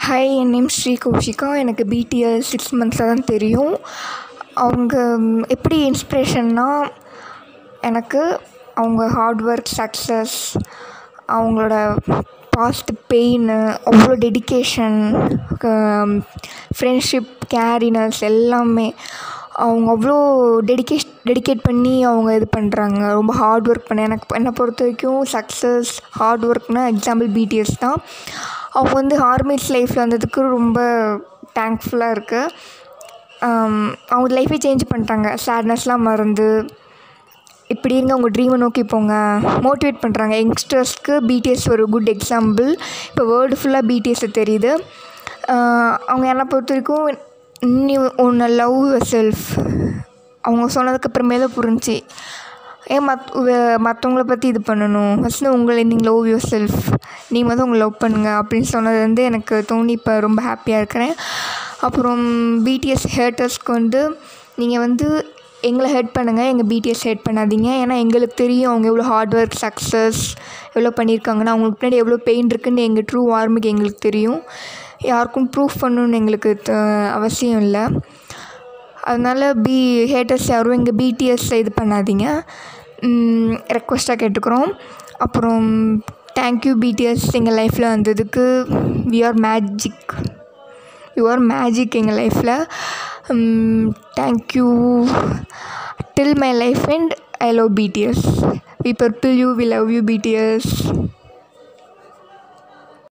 hi என் name Sri Kaushika எனக்கு BTS six மந்த்ஸாக தான் தெரியும் அவங்க எப்படி இன்ஸ்பிரேஷன்னா எனக்கு அவங்க ஹார்ட் ஒர்க் சக்ஸஸ் அவங்களோட பாஸ்ட் பெயினு அவ்வளோ டெடிகேஷன் ஃப்ரெண்ட்ஷிப் கேரினஸ் எல்லாமே அவங்க அவ்வளோ டெடிகேஷ் டெடிகேட் பண்ணி அவங்க இது பண்ணுறாங்க ரொம்ப ஹார்ட் ஒர்க் பண்ண எனக்கு என்னை பொறுத்த வரைக்கும் சக்ஸஸ் ஹார்ட் ஒர்க்னால் எக்ஸாம்பிள் பிடிஎஸ் தான் அவங்க வந்து ஆர்மிஸ் லைஃப்பில் வந்ததுக்கு ரொம்ப தேங்க்ஃபுல்லாக இருக்குது அவங்க லைஃபே சேஞ்ச் பண்ணிட்டாங்க சேட்னஸ்லாம் மறந்து இப்படி இருங்க உங்கள் ட்ரீமை நோக்கி போங்க மோட்டிவேட் பண்ணுறாங்க யங்ஸ்டர்ஸ்க்கு பிடிஎஸ் ஒரு குட் எக்ஸாம்பிள் இப்போ வேர்ல்டு ஃபுல்லாக பிடிஎஸ் தெரியுது அவங்க என்னை பொறுத்த வரைக்கும் நீ ஒன்று லவ் யுவர் செல்ஃப் அவங்க சொன்னதுக்கப்புறமே தான் புரிஞ்சு ஏன் மத் மற்றவங்கள பற்றி இது பண்ணணும் ஃபஸ்ட்டு உங்களை நீங்கள் லவ் யுவர் செல்ஃப் நீங்கள் வந்து உங்களை லவ் பண்ணுங்கள் அப்படின்னு சொன்னது வந்து எனக்கு தோணி இப்போ ரொம்ப ஹாப்பியாக இருக்கிறேன் அப்புறம் பிடிஎஸ் ஹேட்டர்ஸ்க்கு வந்து நீங்கள் வந்து எங்களை ஹெட் பண்ணுங்கள் எங்கள் பிடிஎஸ் ஹெட் பண்ணாதீங்க ஏன்னா எங்களுக்கு தெரியும் அவங்க எவ்வளோ ஹார்ட் ஒர்க் சக்ஸஸ் எவ்வளோ பண்ணியிருக்காங்கன்னா அவங்களுக்கு பின்னாடி எவ்வளோ பெயின் இருக்குன்னு எங்கள் ட்ரூ ஆர்மிக்கு எங்களுக்கு தெரியும் யாருக்கும் ப்ரூஃப் பண்ணணுன்னு எங்களுக்கு அவசியம் இல்லை அதனால் பி ஹேட்டர்ஸ் யாரும் எங்கள் பிடிஎஸ் இது பண்ணாதீங்க ரெக்வஸ்ட்டாக கேட்டுக்கிறோம் அப்புறம் தேங்க்யூ பிடிஎஸ் எங்கள் லைஃப்பில் வந்ததுக்கு we are magic you are magic எங்கள் லைஃப்பில் thank you till my life and I love BTS we purple you we love you BDS